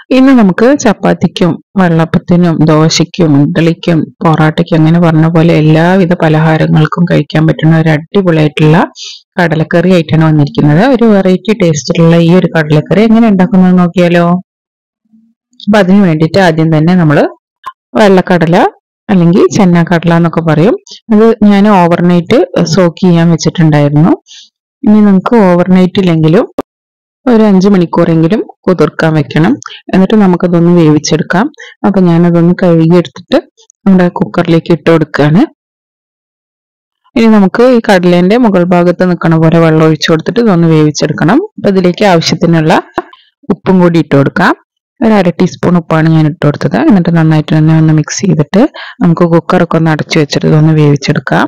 ഇന്ന് നമുക്ക് ചപ്പാത്തിക്കും വെള്ളപ്പത്തിനും ദോശയ്ക്കും ഇഡ്ഡലിക്കും പൊറാട്ടയ്ക്കും അങ്ങനെ പറഞ്ഞ പോലെ എല്ലാവിധ പലഹാരങ്ങൾക്കും കഴിക്കാൻ പറ്റുന്ന ഒരു അടിപൊളിയായിട്ടുള്ള കടലക്കറി ആയിട്ടാണ് വന്നിരിക്കുന്നത് ഒരു വെറൈറ്റി ടേസ്റ്റിലുള്ള ഈ ഒരു കടലക്കറി എങ്ങനെ ഉണ്ടാക്കുന്നത് നോക്കിയാലോ അപ്പൊ അതിന് വേണ്ടിയിട്ട് ആദ്യം തന്നെ നമ്മൾ വെള്ളക്കടല അല്ലെങ്കിൽ ചെന്നക്കടല എന്നൊക്കെ പറയും അത് ഞാൻ ഓവർനൈറ്റ് സോക്ക് ചെയ്യാൻ വെച്ചിട്ടുണ്ടായിരുന്നു ഇനി നമുക്ക് ഓവർനൈറ്റ് ഇല്ലെങ്കിലും ഒരു അഞ്ച് മണിക്കൂറെങ്കിലും കുതിർക്കാൻ വെക്കണം എന്നിട്ട് നമുക്കതൊന്ന് വേവിച്ചെടുക്കാം അപ്പൊ ഞാനതൊന്ന് കഴുകിയെടുത്തിട്ട് നമ്മുടെ കുക്കറിലേക്ക് ഇട്ട് കൊടുക്കുകയാണ് ഇനി നമുക്ക് ഈ കടലേന്റെ മുകൾ ഭാഗത്ത് നിൽക്കണ പോലെ വെള്ളം ഒഴിച്ചു കൊടുത്തിട്ട് ഇതൊന്ന് വേവിച്ചെടുക്കണം അപ്പൊ ഇതിലേക്ക് ആവശ്യത്തിനുള്ള ഉപ്പും കൂടി ഇട്ട് കൊടുക്കാം ഒരു അര ടീസ്പൂൺ ഉപ്പാണ് ഞാൻ ഇട്ട് കൊടുത്തത് എന്നിട്ട് നന്നായിട്ട് തന്നെ ഒന്ന് മിക്സ് ചെയ്തിട്ട് നമുക്ക് കുക്കറൊക്കെ ഒന്ന് അടച്ചു വെച്ചിട്ട് ഇതൊന്ന് വേവിച്ചെടുക്കാം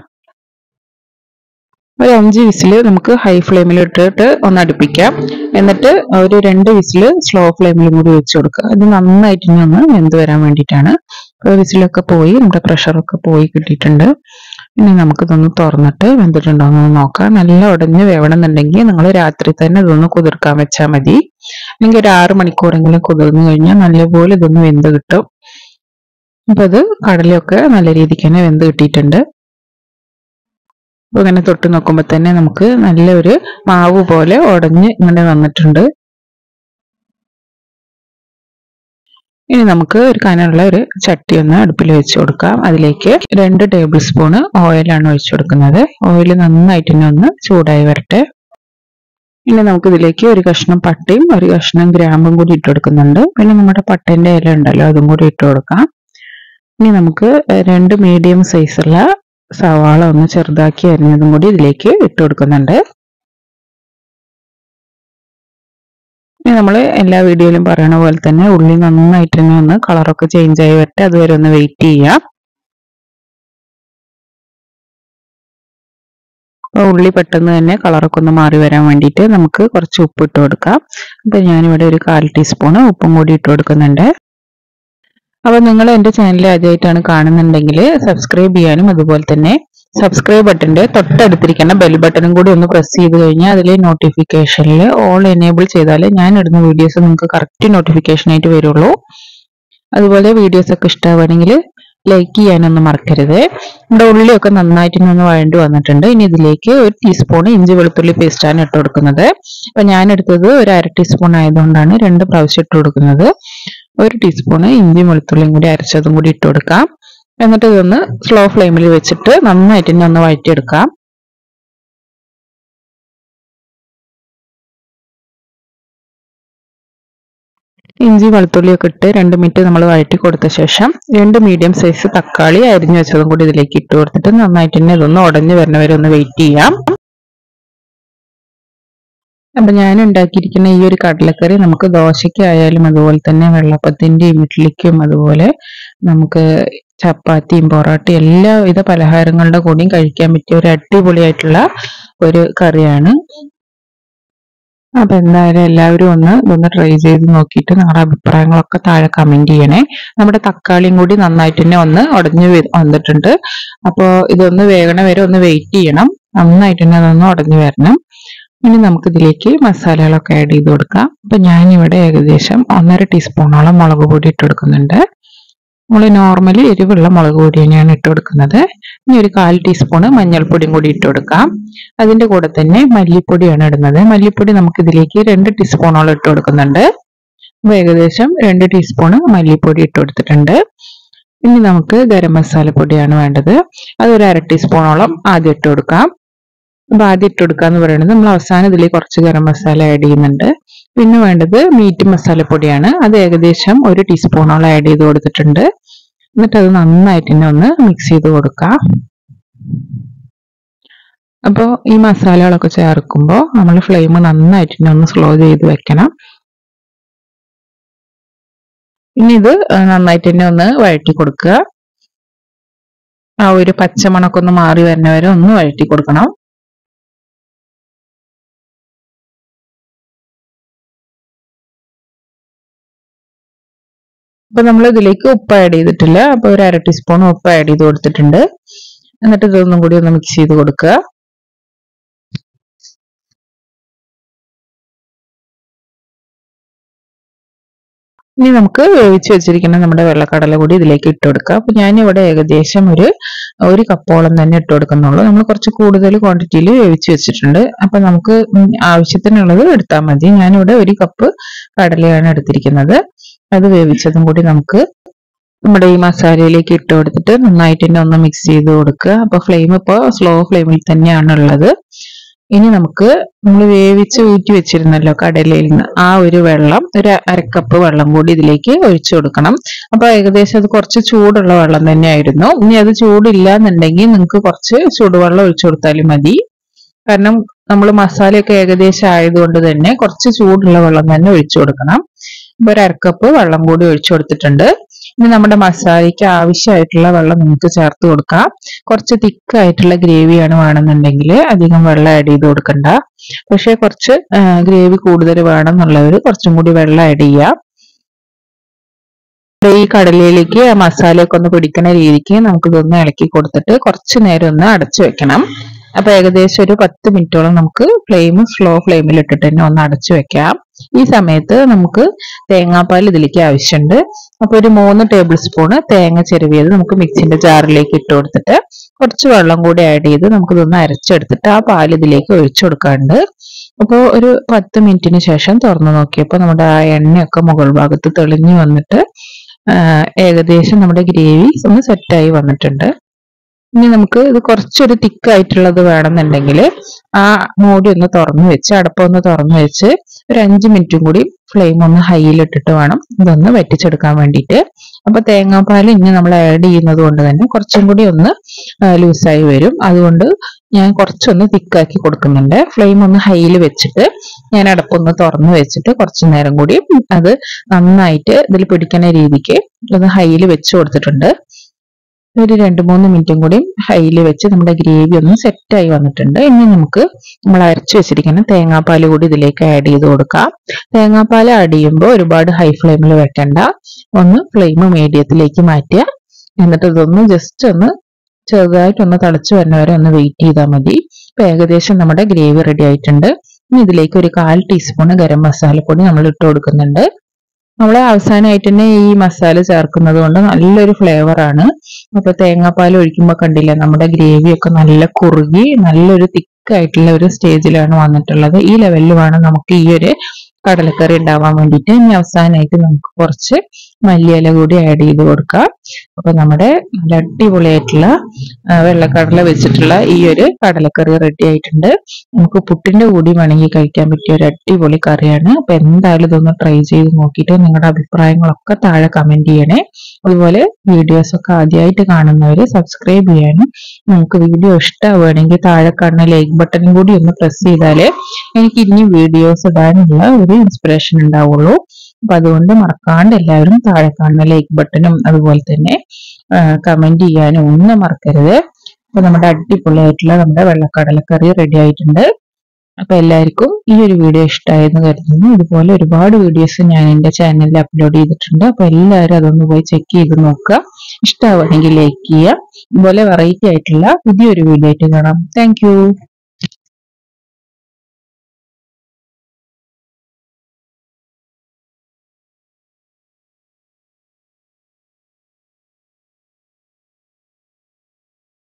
ഒരു അഞ്ച് വിസിൽ നമുക്ക് ഹൈ ഫ്ലെയിമിൽ ഇട്ടിട്ട് ഒന്ന് അടുപ്പിക്കാം എന്നിട്ട് ഒരു രണ്ട് വിസിൽ സ്ലോ ഫ്ലെയിമിലും കൂടി വെച്ച് കൊടുക്കുക ഇത് നന്നായിട്ട് ഇനി ഒന്ന് വെന്ത് വരാൻ വേണ്ടിയിട്ടാണ് വിസിലൊക്കെ പോയി നമ്മുടെ പ്രഷറൊക്കെ പോയി കിട്ടിയിട്ടുണ്ട് ഇനി നമുക്കിതൊന്ന് തുറന്നിട്ട് വെന്തിട്ടുണ്ടോ എന്ന് നോക്കാം നല്ല ഉടഞ്ഞ് വേവണമെന്നുണ്ടെങ്കിൽ നിങ്ങൾ രാത്രി തന്നെ ഇതൊന്ന് കുതിർക്കാൻ വെച്ചാൽ മതി അല്ലെങ്കിൽ ഒരു ആറ് മണിക്കൂറെങ്കിലും കുതിർന്നു കഴിഞ്ഞാൽ നല്ലപോലെ ഇതൊന്ന് വെന്ത് കിട്ടും അപ്പൊ അത് കടലയൊക്കെ നല്ല രീതിക്ക് തന്നെ വെന്ത് കിട്ടിയിട്ടുണ്ട് അപ്പൊ ഇങ്ങനെ തൊട്ട് നോക്കുമ്പോൾ തന്നെ നമുക്ക് നല്ലൊരു മാവ് പോലെ ഉടഞ്ഞ് ഇങ്ങനെ വന്നിട്ടുണ്ട് ഇനി നമുക്ക് ഒരു കനമുള്ള ഒരു ചട്ടി ഒന്ന് അടുപ്പിൽ വെച്ച് കൊടുക്കാം അതിലേക്ക് രണ്ട് ടേബിൾ സ്പൂണ് ഓയിലാണ് ഒഴിച്ചു കൊടുക്കുന്നത് ഓയിൽ നന്നായിട്ട് തന്നെ ഒന്ന് ചൂടായി വരട്ടെ ഇനി നമുക്ക് ഇതിലേക്ക് ഒരു കഷ്ണം പട്ടയും ഒരു കഷ്ണം ഗ്രാമ്പും കൂടി ഇട്ട് കൊടുക്കുന്നുണ്ട് പിന്നെ നമ്മുടെ പട്ടേന്റെ ഇല ഉണ്ടല്ലോ അതും കൂടി ഇട്ട് കൊടുക്കാം ഇനി നമുക്ക് രണ്ട് മീഡിയം സൈസുള്ള സവാള ഒന്ന് ചെറുതാക്കി അരിഞ്ഞതും കൂടി ഇതിലേക്ക് ഇട്ട് കൊടുക്കുന്നുണ്ട് ഇനി നമ്മൾ എല്ലാ വീഡിയോയിലും പറയണ പോലെ തന്നെ ഉള്ളി നന്നായിട്ട് തന്നെ ഒന്ന് കളറൊക്കെ ചേഞ്ച് ആയി വരട്ടെ അതുവരെ ഒന്ന് വെയിറ്റ് ചെയ്യാം അപ്പോൾ ഉള്ളി പെട്ടെന്ന് തന്നെ കളറൊക്കെ ഒന്ന് മാറി വരാൻ വേണ്ടിയിട്ട് നമുക്ക് കുറച്ച് ഉപ്പ് ഇട്ട് കൊടുക്കാം അപ്പൊ ഞാനിവിടെ ഒരു കാൽ ടീസ്പൂണ് ഉപ്പും കൂടി ഇട്ട് കൊടുക്കുന്നുണ്ട് അപ്പൊ നിങ്ങൾ എന്റെ ചാനൽ ആദ്യമായിട്ടാണ് കാണുന്നുണ്ടെങ്കിൽ സബ്സ്ക്രൈബ് ചെയ്യാനും അതുപോലെ തന്നെ സബ്സ്ക്രൈബ് ബട്ടന്റെ തൊട്ടടുത്തിരിക്കുന്ന ബെൽ ബട്ടണും കൂടി ഒന്ന് പ്രസ് ചെയ്ത് കഴിഞ്ഞാൽ അതിൽ നോട്ടിഫിക്കേഷനിൽ ഓൾ എനേബിൾ ചെയ്താൽ ഞാൻ ഇടുന്ന വീഡിയോസ് നിങ്ങൾക്ക് കറക്റ്റ് നോട്ടിഫിക്കേഷൻ ആയിട്ട് വരുള്ളൂ അതുപോലെ വീഡിയോസ് ഒക്കെ ഇഷ്ടമാണെങ്കിൽ ലൈക്ക് ചെയ്യാനൊന്നും മറക്കരുത് നമ്മുടെ ഉള്ളിയൊക്കെ നന്നായിട്ട് ഒന്ന് വഴണ്ടി വന്നിട്ടുണ്ട് ഇനി ഇതിലേക്ക് ഒരു ടീസ്പൂൺ ഇഞ്ചി വെളുത്തുള്ളി പേസ്റ്റാണ് ഇട്ട് കൊടുക്കുന്നത് അപ്പൊ ഞാൻ എടുത്തത് ഒരു അര ടീസ്പൂൺ ആയതുകൊണ്ടാണ് രണ്ട് പ്രാവശ്യം ഇട്ട് കൊടുക്കുന്നത് ഒരു ടീസ്പൂണ് ഇഞ്ചി വെളുത്തുള്ളിയും കൂടി അരച്ചതും കൂടി ഇട്ട് കൊടുക്കാം എന്നിട്ട് ഇതൊന്ന് സ്ലോ ഫ്ലെയിമിൽ വെച്ചിട്ട് നന്നായിട്ട് തന്നെ ഒന്ന് വഴറ്റിയെടുക്കാം ഇഞ്ചി വെളുത്തുള്ളിയൊക്കെ ഇട്ട് രണ്ട് മിനിറ്റ് നമ്മൾ വഴറ്റി കൊടുത്ത ശേഷം രണ്ട് മീഡിയം സൈസ് തക്കാളി അരിഞ്ഞു വെച്ചതും കൂടി ഇതിലേക്ക് ഇട്ട് കൊടുത്തിട്ട് നന്നായിട്ട് തന്നെ ഇതൊന്ന് ഉടഞ്ഞു വരുന്നവരെ ഒന്ന് വെയിറ്റ് ചെയ്യാം അപ്പൊ ഞാൻ ഉണ്ടാക്കിയിരിക്കുന്ന ഈ ഒരു കടലക്കറി നമുക്ക് ദോശയ്ക്കായാലും അതുപോലെ തന്നെ വെള്ളപ്പത്തിന്റെയും ഇഡ്ഡലിക്കും അതുപോലെ നമുക്ക് ചപ്പാത്തിയും പൊറോട്ടയും എല്ലാവിധ പലഹാരങ്ങളുടെ കൂടെയും കഴിക്കാൻ പറ്റിയ ഒരു അടിപൊളിയായിട്ടുള്ള ഒരു കറിയാണ് അപ്പൊ എന്തായാലും എല്ലാവരും ഒന്ന് ഇതൊന്ന് ട്രൈ ചെയ്ത് നോക്കിയിട്ട് നിങ്ങളുടെ അഭിപ്രായങ്ങളൊക്കെ താഴെ കമന്റ് ചെയ്യണേ നമ്മുടെ തക്കാളിയും കൂടി നന്നായിട്ട് തന്നെ ഒന്ന് ഉടഞ്ഞു വന്നിട്ടുണ്ട് അപ്പോൾ ഇതൊന്ന് വേഗണ വരെ ഒന്ന് വെയിറ്റ് ചെയ്യണം നന്നായിട്ട് തന്നെ അതൊന്ന് ഉടഞ്ഞു വരണം ഇനി നമുക്ക് ഇതിലേക്ക് മസാലകളൊക്കെ ആഡ് ചെയ്ത് കൊടുക്കാം അപ്പൊ ഞാനിവിടെ ഏകദേശം ഒന്നര ടീസ്പൂണോളം മുളക് പൊടി ഇട്ട് കൊടുക്കുന്നുണ്ട് നമ്മൾ നോർമലി എരിവുള്ള മുളക് പൊടി തന്നെയാണ് ഇട്ട് കൊടുക്കുന്നത് ഇനി ഒരു കാൽ ടീസ്പൂണ് മഞ്ഞൾപ്പൊടിയും കൂടി ഇട്ട് കൊടുക്കാം അതിന്റെ കൂടെ തന്നെ മല്ലിപ്പൊടിയാണ് ഇടുന്നത് മല്ലിപ്പൊടി നമുക്ക് ഇതിലേക്ക് രണ്ട് ടീസ്പൂണോളം ഇട്ട് കൊടുക്കുന്നുണ്ട് അപ്പൊ ഏകദേശം രണ്ട് ടീസ്പൂണ് മല്ലിപ്പൊടി ഇട്ട് കൊടുത്തിട്ടുണ്ട് ഇനി നമുക്ക് ഗരം മസാല പൊടിയാണ് വേണ്ടത് അത് ഒരു അര ടീസ്പൂണോളം ആദ്യം ഇട്ട് കൊടുക്കാം അപ്പൊ ആദ്യം ഇട്ട് കൊടുക്കുക എന്ന് പറയുന്നത് നമ്മൾ അവസാനം ഇതിൽ കുറച്ച് ഗരം മസാല ആഡ് ചെയ്യുന്നുണ്ട് പിന്നെ വേണ്ടത് മീറ്റ് മസാലപ്പൊടിയാണ് അത് ഏകദേശം ഒരു ടീസ്പൂണോളം ആഡ് ചെയ്ത് കൊടുത്തിട്ടുണ്ട് എന്നിട്ട് അത് നന്നായിട്ട് തന്നെ ഒന്ന് മിക്സ് ചെയ്ത് കൊടുക്കാം അപ്പോൾ ഈ മസാലകളൊക്കെ ചേർക്കുമ്പോൾ നമ്മൾ ഫ്ലെയിം നന്നായിട്ട് തന്നെ ഒന്ന് സ്ലോ ചെയ്ത് വെക്കണം ഇനി ഇത് നന്നായിട്ട് തന്നെ ഒന്ന് വഴറ്റി കൊടുക്കുക ആ ഒരു പച്ചമണൊക്കെ ഒന്ന് മാറി വരുന്നവരെ ഒന്ന് വഴറ്റി കൊടുക്കണം അപ്പൊ നമ്മൾ ഇതിലേക്ക് ഉപ്പ് ആഡ് ചെയ്തിട്ടില്ല അപ്പൊ ഒരു അര ടീസ്പൂൺ ഉപ്പ് ആഡ് ചെയ്ത് കൊടുത്തിട്ടുണ്ട് എന്നിട്ട് ഇതൊന്നും കൂടി ഒന്ന് മിക്സ് ചെയ്ത് കൊടുക്കുക ഇനി നമുക്ക് വേവിച്ച് വെച്ചിരിക്കുന്ന നമ്മുടെ വെള്ളക്കടല കൂടി ഇതിലേക്ക് ഇട്ട് കൊടുക്കാം അപ്പൊ ഞാൻ ഇവിടെ ഏകദേശം ഒരു ഒരു കപ്പോളം തന്നെ ഇട്ട് കൊടുക്കുന്നുള്ളൂ നമ്മൾ കുറച്ച് കൂടുതൽ ക്വാണ്ടിറ്റിയിൽ വേവിച്ച് വെച്ചിട്ടുണ്ട് അപ്പൊ നമുക്ക് ഉം ആവശ്യത്തിനുള്ളത് എടുത്താൽ മതി ഞാനിവിടെ ഒരു കപ്പ് കടലയാണ് എടുത്തിരിക്കുന്നത് അത് വേവിച്ചതും കൂടി നമുക്ക് നമ്മുടെ ഈ മസാലയിലേക്ക് ഇട്ട് കൊടുത്തിട്ട് നന്നായിട്ട് തന്നെ ഒന്ന് മിക്സ് ചെയ്ത് കൊടുക്കുക അപ്പൊ ഫ്ലെയിം ഇപ്പോൾ സ്ലോ ഫ്ലെയിമിൽ തന്നെയാണ് ഉള്ളത് ഇനി നമുക്ക് നമ്മൾ വേവിച്ച് ഊറ്റി വെച്ചിരുന്നല്ലോ കടലയിൽ നിന്ന് ആ ഒരു വെള്ളം ഒരു അരക്കപ്പ് വെള്ളം കൂടി ഇതിലേക്ക് ഒഴിച്ചു കൊടുക്കണം അപ്പൊ ഏകദേശം അത് കുറച്ച് ചൂടുള്ള വെള്ളം തന്നെയായിരുന്നു ഇനി അത് ചൂടില്ല എന്നുണ്ടെങ്കിൽ നിങ്ങൾക്ക് കുറച്ച് ചൂടുവെള്ളം ഒഴിച്ചു കൊടുത്താലും മതി കാരണം നമ്മൾ മസാലയൊക്കെ ഏകദേശം ആയതുകൊണ്ട് തന്നെ കുറച്ച് ചൂടുള്ള വെള്ളം തന്നെ ഒഴിച്ചു കൊടുക്കണം ഇപ്പൊ ഒരു അരക്കപ്പ് വെള്ളം കൂടി ഒഴിച്ചു കൊടുത്തിട്ടുണ്ട് ഇനി നമ്മുടെ മസാലയ്ക്ക് ആവശ്യമായിട്ടുള്ള വെള്ളം നിങ്ങൾക്ക് ചേർത്ത് കൊടുക്കാം കുറച്ച് തിക്ക് ആയിട്ടുള്ള ഗ്രേവിയാണ് വേണമെന്നുണ്ടെങ്കിൽ അധികം വെള്ളം ആഡ് ചെയ്ത് കൊടുക്കണ്ട പക്ഷെ കുറച്ച് ഗ്രേവി കൂടുതൽ വേണം എന്നുള്ളവർ കുറച്ചും കൂടി വെള്ളം ആഡ് ചെയ്യാം ഈ കടലയിലേക്ക് ആ മസാലയൊക്കെ ഒന്ന് പിടിക്കുന്ന രീതിക്ക് നമുക്ക് ഇതൊന്ന് ഇളക്കി കൊടുത്തിട്ട് കുറച്ച് നേരം ഒന്ന് അടച്ചു വെക്കണം അപ്പൊ ഏകദേശം ഒരു പത്ത് മിനിറ്റോളം നമുക്ക് ഫ്ലെയിം സ്ലോ ഫ്ലെയിമിൽ ഇട്ടിട്ട് തന്നെ ഒന്ന് അടച്ചു വെക്കാം ഈ സമയത്ത് നമുക്ക് തേങ്ങാപ്പാൽ ഇതിലേക്ക് ആവശ്യമുണ്ട് അപ്പൊ ഒരു മൂന്ന് ടേബിൾ സ്പൂണ് തേങ്ങ ചെരുവിയത് നമുക്ക് മിക്സിന്റെ ജാറിലേക്ക് ഇട്ട് കൊടുത്തിട്ട് കുറച്ച് വെള്ളം കൂടി ആഡ് ചെയ്ത് നമുക്ക് ഇതൊന്ന് അരച്ചെടുത്തിട്ട് ആ പാൽ ഇതിലേക്ക് ഒഴിച്ചു കൊടുക്കാറുണ്ട് അപ്പോൾ ഒരു പത്ത് മിനിറ്റിന് ശേഷം തുറന്നു നോക്കിയപ്പോൾ നമ്മുടെ ആ എണ്ണയൊക്കെ മുകൾ ഭാഗത്ത് തെളിഞ്ഞു വന്നിട്ട് ആ, ഏകദേശം നമ്മുടെ ഗ്രേവി ഒന്ന് സെറ്റായി വന്നിട്ടുണ്ട് ഇനി നമുക്ക് ഇത് കുറച്ചൊരു തിക്ക് ആയിട്ടുള്ളത് വേണമെന്നുണ്ടെങ്കിൽ ആ മൂടി ഒന്ന് തുറന്നു വെച്ച് അടപ്പം ഒന്ന് തുറന്നു വെച്ച് ഒരു അഞ്ച് മിനിറ്റും കൂടി ഫ്ലെയിം ഒന്ന് ഹൈയിലിട്ടിട്ട് വേണം ഇതൊന്ന് വറ്റിച്ചെടുക്കാൻ വേണ്ടിയിട്ട് അപ്പൊ തേങ്ങാപ്പാൽ ഇനി നമ്മൾ ആഡ് ചെയ്യുന്നത് കൊണ്ട് തന്നെ കുറച്ചും കൂടി ഒന്ന് ലൂസായി വരും അതുകൊണ്ട് ഞാൻ കുറച്ചൊന്ന് തിക്കാക്കി കൊടുക്കുന്നുണ്ട് ഫ്ലെയിം ഒന്ന് ഹൈയിൽ വെച്ചിട്ട് ഞാൻ അടപ്പൊന്ന് തുറന്നു വെച്ചിട്ട് കുറച്ചു നേരം കൂടി അത് നന്നായിട്ട് ഇതിൽ പിടിക്കുന്ന രീതിക്ക് ഒന്ന് ഹൈയിൽ വെച്ച് കൊടുത്തിട്ടുണ്ട് ഒരു രണ്ട് മൂന്ന് മിനിറ്റും കൂടി ഹൈയിൽ വെച്ച് നമ്മുടെ ഗ്രേവി ഒന്ന് സെറ്റായി വന്നിട്ടുണ്ട് ഇനി നമുക്ക് നമ്മൾ അരച്ചു വെച്ചിരിക്കുന്ന തേങ്ങാപ്പാൽ കൂടി ഇതിലേക്ക് ആഡ് ചെയ്ത് കൊടുക്കാം തേങ്ങാപ്പാൽ ആഡ് ചെയ്യുമ്പോൾ ഒരുപാട് ഹൈ ഫ്ലെയിമിൽ വെക്കണ്ട ഒന്ന് ഫ്ലെയിം മീഡിയത്തിലേക്ക് മാറ്റുക എന്നിട്ട് ഇതൊന്ന് ജസ്റ്റ് ഒന്ന് ചെറുതായിട്ടൊന്ന് തിളച്ച് വരുന്ന വരെ ഒന്ന് വെയിറ്റ് ചെയ്താൽ മതി ഇപ്പൊ ഏകദേശം നമ്മുടെ ഗ്രേവി റെഡി ആയിട്ടുണ്ട് ഇനി ഇതിലേക്ക് ഒരു കാൽ ടീസ്പൂൺ ഗരം മസാലപ്പൊടി നമ്മൾ ഇട്ട് കൊടുക്കുന്നുണ്ട് നമ്മൾ അവസാനമായിട്ട് തന്നെ ഈ മസാല ചേർക്കുന്നത് കൊണ്ട് നല്ലൊരു ഫ്ലേവർ ആണ് അപ്പൊ തേങ്ങാപ്പാൽ ഒഴിക്കുമ്പോൾ കണ്ടില്ലേ നമ്മുടെ ഗ്രേവി ഒക്കെ നല്ല കുറുകി നല്ലൊരു തിക്ക് ആയിട്ടുള്ള ഒരു സ്റ്റേജിലാണ് വന്നിട്ടുള്ളത് ഈ ലെവലിൽ വേണം നമുക്ക് ഈ ഒരു കടലക്കറി ഉണ്ടാവാൻ വേണ്ടിയിട്ട് ഇനി അവസാനമായിട്ട് നമുക്ക് കുറച്ച് മല്ലിയില കൂടി ആഡ് ചെയ്ത് കൊടുക്കാം അപ്പൊ നമ്മുടെ നല്ല അടിപൊളിയായിട്ടുള്ള ആ, വെള്ളക്കടല വെച്ചിട്ടുള്ള ഈ ഒരു കടലക്കറി റെഡി ആയിട്ടുണ്ട് നമുക്ക് പുട്ടിന്റെ കൂടി വേണമെങ്കിൽ കഴിക്കാൻ പറ്റിയ ഒരു അടിപൊളി കറിയാണ് അപ്പൊ എന്തായാലും ഇതൊന്ന് ട്രൈ ചെയ്ത് നോക്കിയിട്ട് നിങ്ങളുടെ അഭിപ്രായങ്ങളൊക്കെ താഴെ കമന്റ് ചെയ്യണേ അതുപോലെ വീഡിയോസ് ഒക്കെ ആദ്യമായിട്ട് കാണുന്നവര് സബ്സ്ക്രൈബ് ചെയ്യാനും നിങ്ങൾക്ക് വീഡിയോ ഇഷ്ടമാവുകയാണെങ്കിൽ താഴെ കാണുന്ന ലൈക്ക് ബട്ടൺ കൂടി ഒന്ന് പ്രസ് ചെയ്താലേ എനിക്ക് ഇനി വീഡിയോസ് ഇടാനുള്ള ഒരു ഇൻസ്പിറേഷൻ ഉണ്ടാവുള്ളൂ അപ്പൊ അതുകൊണ്ട് മറക്കാണ്ട് എല്ലാവരും താഴെ കാണുന്ന ലൈക്ക് ബട്ടണും അതുപോലെ തന്നെ കമന്റ് ചെയ്യാനും ഒന്നും മറക്കരുത് അപ്പൊ നമ്മുടെ അടിപൊളിയായിട്ടുള്ള നമ്മുടെ വെള്ളക്കടലക്കറി റെഡി ആയിട്ടുണ്ട് അപ്പൊ എല്ലാവർക്കും ഈ ഒരു വീഡിയോ ഇഷ്ടമായെന്ന് കരുതുന്നു ഇതുപോലെ ഒരുപാട് വീഡിയോസ് ഞാൻ എന്റെ ചാനലിൽ അപ്ലോഡ് ചെയ്തിട്ടുണ്ട് അപ്പൊ എല്ലാവരും അതൊന്ന് പോയി ചെക്ക് ചെയ്ത് നോക്കുക ഇഷ്ടമാവുകയാണെങ്കിൽ ലൈക്ക് ചെയ്യുക ഇതുപോലെ വെറൈറ്റി ആയിട്ടുള്ള പുതിയൊരു വീഡിയോ ആയിട്ട് കാണാം താങ്ക്